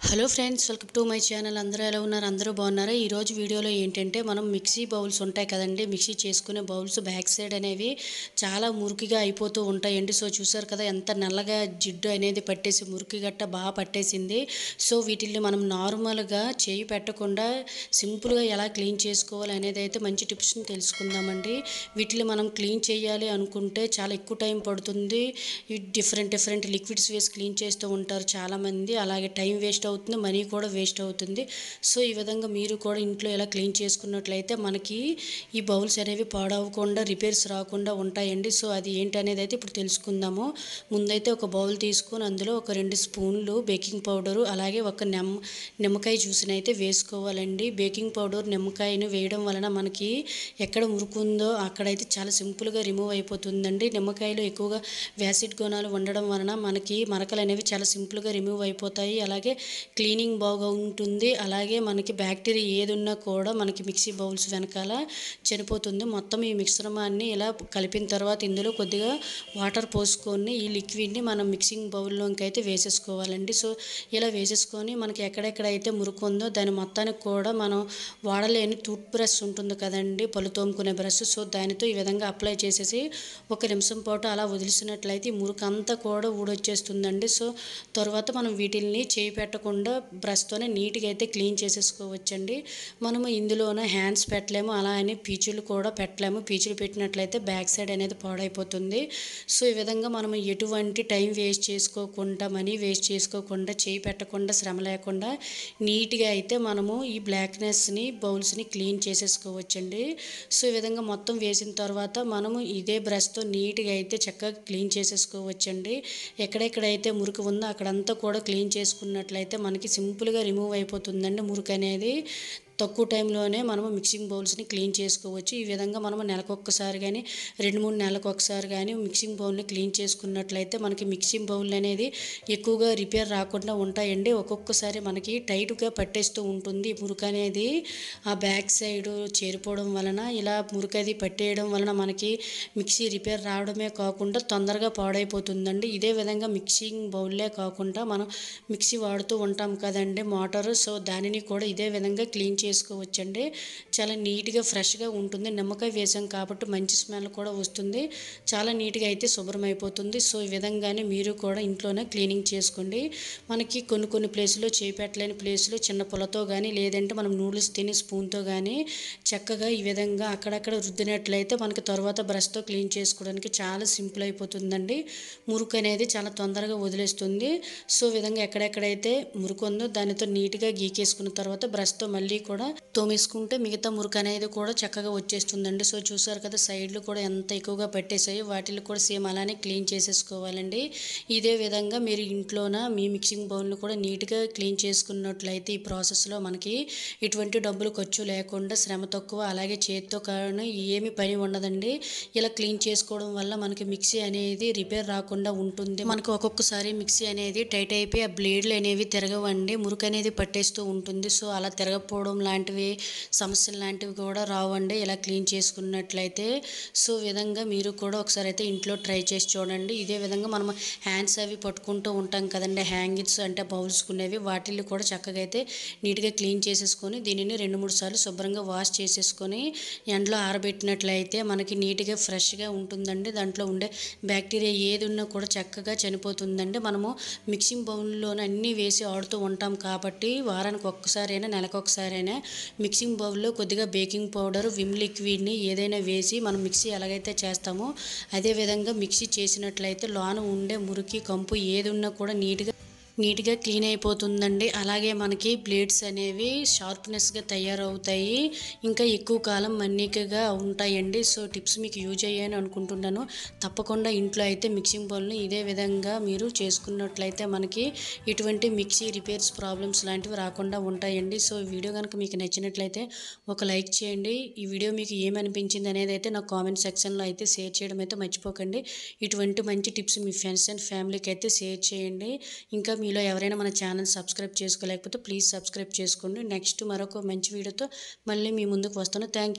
hello friends welcome to my channel అందరూ ఎలా ఉన్నారు అందరూ బాగున్నారా ఈరోజు వీడియోలో ఏంటంటే మనం మిక్సీ బౌల్స్ ఉంటాయి కదండి మిక్సీ చేసుకునే బౌల్స్ బ్యాక్ సైడ్ అనేవి చాలా మురికిగా అయిపోతూ ఉంటాయండి సో చూసారు కదా ఎంత నల్లగా జిడ్డు అనేది పట్టేసి మురికి గట్ట బాగా పట్టేసింది సో వీటిల్ని మనం నార్మల్గా చేయి పెట్టకుండా సింపుల్గా ఎలా క్లీన్ చేసుకోవాలి అనేది అయితే మంచి టిప్స్ని తెలుసుకుందామండి వీటిని మనం క్లీన్ చేయాలి అనుకుంటే చాలా ఎక్కువ టైం పడుతుంది ఈ డిఫరెంట్ డిఫరెంట్ లిక్విడ్స్ వేసి క్లీన్ చేస్తూ ఉంటారు చాలామంది అలాగే టైం వేస్ట్ అవుతుంది మనీ కూడా వేస్ట్ అవుతుంది సో ఈ విధంగా మీరు కూడా ఇంట్లో ఎలా క్లీన్ చేసుకున్నట్లయితే మనకి ఈ బౌల్స్ అనేవి పాడవకుండా రిపేర్స్ రాకుండా ఉంటాయండి సో అది ఏంటి అనేది అయితే ఇప్పుడు తెలుసుకుందాము ముందైతే ఒక బౌల్ తీసుకొని అందులో ఒక రెండు స్పూన్లు బేకింగ్ పౌడరు అలాగే ఒక నిమ్మ నిమ్మకాయ జ్యూస్ని అయితే వేసుకోవాలండి బేకింగ్ పౌడర్ నిమ్మకాయను వేయడం వలన మనకి ఎక్కడ మురుకుందో అక్కడైతే చాలా సింపుల్గా రిమూవ్ అయిపోతుందండి నిమ్మకాయలో ఎక్కువగా వ్యాసిడ్ గుణాలు ఉండడం వలన మనకి మరకలు అనేవి చాలా సింపుల్గా రిమూవ్ అయిపోతాయి అలాగే క్లీనింగ్ బాగా ఉంటుంది అలాగే మనకి బ్యాక్టీరియా ఏది ఉన్నా కూడా మనకి మిక్సీ బౌల్స్ వెనకాల చనిపోతుంది మొత్తం ఈ మిశ్రమాన్ని ఇలా కలిపిన తర్వాత ఇందులో కొద్దిగా వాటర్ పోసుకొని ఈ లిక్విడ్ని మనం మిక్సింగ్ బౌల్లోకి అయితే వేసేసుకోవాలండి సో ఇలా వేసేసుకొని మనకి ఎక్కడెక్కడైతే మురుకు ఉందో దాని మొత్తానికి కూడా మనం వాడలేని టూత్ బ్రష్ ఉంటుంది కదండి పళ్ళు తోముకునే బ్రష్ సో దానితో ఈ విధంగా అప్లై చేసేసి ఒక నిమిషం పాటు అలా వదిలిసినట్లయితే ఈ మురుకు అంతా కూడా ఊడొచ్చేస్తుందండి సో తర్వాత మనం వీటిల్ని చేయి పెట్టకుండా బ్రష్తోనే నీట్గా అయితే క్లీన్ చేసేసుకోవచ్చండి మనము ఇందులోన హ్యాండ్స్ పెట్టలేము అలా అని పీచులు కూడా పెట్టలేము పీచులు పెట్టినట్లయితే బ్యాక్ సైడ్ అనేది పాడైపోతుంది సో ఈ విధంగా మనము ఎటువంటి టైం వేస్ట్ చేసుకోకుండా మనీ వేస్ట్ చేసుకోకుండా చేయి పెట్టకుండా శ్రమ లేకుండా నీట్గా అయితే మనము ఈ బ్లాక్నెస్ని బౌల్స్ని క్లీన్ చేసేసుకోవచ్చండి సో ఈ విధంగా మొత్తం వేసిన తర్వాత మనము ఇదే బ్రష్తో నీట్గా అయితే చక్కగా క్లీన్ చేసేసుకోవచ్చండి ఎక్కడెక్కడైతే మురికి ఉందో అక్కడంతా కూడా క్లీన్ చేసుకున్నట్లయితే మనకి సింపుల్గా రిమూవ్ అయిపోతుందండి మురికి అనేది తక్కువ టైంలోనే మనము మిక్సింగ్ బౌల్స్ని క్లీన్ చేసుకోవచ్చు ఈ విధంగా మనము నెలకొకసారి కానీ రెండు మూడు నెలలకు ఒకసారి కానీ మిక్సింగ్ బౌల్ని క్లీన్ చేసుకున్నట్లయితే మనకి మిక్సింగ్ బౌల్ అనేది ఎక్కువగా రిపేర్ రాకుండా ఉంటాయండి ఒక్కొక్కసారి మనకి టైట్గా పట్టేస్తూ ఉంటుంది ఈ మురికి అనేది ఆ బ్యాక్ సైడ్ చేరిపోవడం వలన ఇలా మురికి అది పట్టేయడం వలన మనకి మిక్సీ రిపేర్ రావడమే కాకుండా తొందరగా పాడైపోతుందండి ఇదే విధంగా మిక్సింగ్ బౌల్లే కాకుండా మనం మిక్సీ వాడుతూ ఉంటాం కదండి మోటారు సో దానిని కూడా ఇదే విధంగా క్లీన్ చేసుకోవచ్చండి చాలా నీట్గా ఫ్రెష్గా ఉంటుంది నిమ్మకాయ వేసాం కాబట్టి మంచి స్మెల్ కూడా వస్తుంది చాలా నీట్గా అయితే శుభ్రం అయిపోతుంది సో ఈ విధంగానే మీరు కూడా ఇంట్లోనే క్లీనింగ్ చేసుకోండి మనకి కొన్ని కొన్ని ప్లేసులో చేపెట్టలేని ప్లేసులో చిన్న పొలతో కానీ లేదంటే మనం నూడిల్స్ తిని స్పూన్తో కానీ చక్కగా ఈ విధంగా అక్కడక్కడ రుద్దినట్లయితే మనకి తర్వాత బ్రష్తో క్లీన్ చేసుకోవడానికి చాలా సింపుల్ అయిపోతుందండి మురుకు అనేది చాలా తొందరగా వదిలేస్తుంది సో ఈ విధంగా ఎక్కడెక్కడైతే మురుకు ఉందో దానితో నీట్గా గీకేసుకున్న తర్వాత బ్రష్తో మళ్ళీ కూడా తోమేసుకుంటే మిగతా మురుకు అనేది కూడా చక్కగా వచ్చేస్తుందండి సో చూసారు కదా సైడ్లు కూడా ఎంత ఎక్కువగా పెట్టేసాయో వాటిని కూడా సేమ్ అలానే క్లీన్ చేసేసుకోవాలండి ఇదే విధంగా మీరు ఇంట్లోన మీ మిక్సింగ్ బౌల్ని కూడా నీట్గా క్లీన్ చేసుకున్నట్లయితే ఈ ప్రాసెస్లో మనకి ఎటువంటి డబ్బులు ఖర్చు లేకుండా శ్రమ తక్కువ అలాగే చేతితో కానీ ఏమి పని ఉండదండి ఇలా క్లీన్ చేసుకోవడం వల్ల మనకి మిక్సీ అనేది రిపేర్ రాకుండా ఉంటుంది మనకు ఒక్కొక్కసారి మిక్సీ అనేది టైట్ అయిపోయి ఆ బ్లేడ్లు అనేవి తిరగవండి మురుకు అనేది పట్టేస్తూ ఉంటుంది సో అలా తిరగకపోవడం లాంటివి సమస్యలు లాంటివి కూడా రావండి ఇలా క్లీన్ చేసుకున్నట్లయితే సో విధంగా మీరు కూడా ఒకసారి అయితే ఇంట్లో ట్రై చేసి చూడండి ఇదే విధంగా మనం హ్యాండ్స్ అవి పట్టుకుంటూ ఉంటాం కదండి హ్యాంగిల్స్ అంటే బౌల్స్కునేవి వాటిని కూడా చక్కగా అయితే నీట్గా క్లీన్ చేసేసుకొని దీనిని రెండు మూడు సార్లు శుభ్రంగా వాష్ చేసేసుకొని ఎండలో ఆరబెట్టినట్లయితే మనకి నీట్గా ఫ్రెష్గా ఉంటుందండి దాంట్లో ఉండే బ్యాక్టీరియా ఏది ఉన్నా కూడా చక్కగా చనిపోతుందండి మనము మిక్సింగ్ బౌల్లోనే అన్నీ వేసి ఆడుతూ ఉంటాం కాబట్టి వారానికి ఒక్కసారైనా నెలకు ఒకసారైనా మిక్సింగ్ బౌల్లో కొద్దిగా బేకింగ్ పౌడర్ విమ్ లిక్విడ్ని ఏదైనా వేసి మనం మిక్సీ ఎలాగైతే చేస్తామో అదేవిధంగా మిక్సీ చేసినట్లయితే లోన ఉండే మురికి కంపు ఏది ఉన్నా కూడా నీట్గా నీట్గా క్లీన్ అయిపోతుందండి అలాగే మనకి బ్లేడ్స్ అనేవి షార్ప్నెస్గా తయారవుతాయి ఇంకా ఎక్కువ కాలం మన్నికగా ఉంటాయండి సో టిప్స్ మీకు యూజ్ అయ్యాయని అనుకుంటున్నాను తప్పకుండా ఇంట్లో అయితే మిక్సింగ్ బౌల్ని ఇదే విధంగా మీరు చేసుకున్నట్లయితే మనకి ఎటువంటి మిక్సీ రిపేర్స్ ప్రాబ్లమ్స్ లాంటివి రాకుండా ఉంటాయండి సో ఈ వీడియో కనుక మీకు నచ్చినట్లయితే ఒక లైక్ చేయండి ఈ వీడియో మీకు ఏమనిపించింది అనేది అయితే నా కామెంట్ సెక్షన్లో అయితే షేర్ చేయడం అయితే మర్చిపోకండి ఇటువంటి మంచి టిప్స్ మీ ఫ్రెండ్స్ అండ్ ఫ్యామిలీకి అయితే షేర్ చేయండి ఇంకా మీలో ఎవరైనా మన ఛానల్ సబ్స్క్రైబ్ చేసుకోలేకపోతే ప్లీజ్ సబ్స్క్రైబ్ చేసుకోండి నెక్స్ట్ మరొక మంచి వీడియోతో మళ్ళీ మీ ముందుకు వస్తాను థ్యాంక్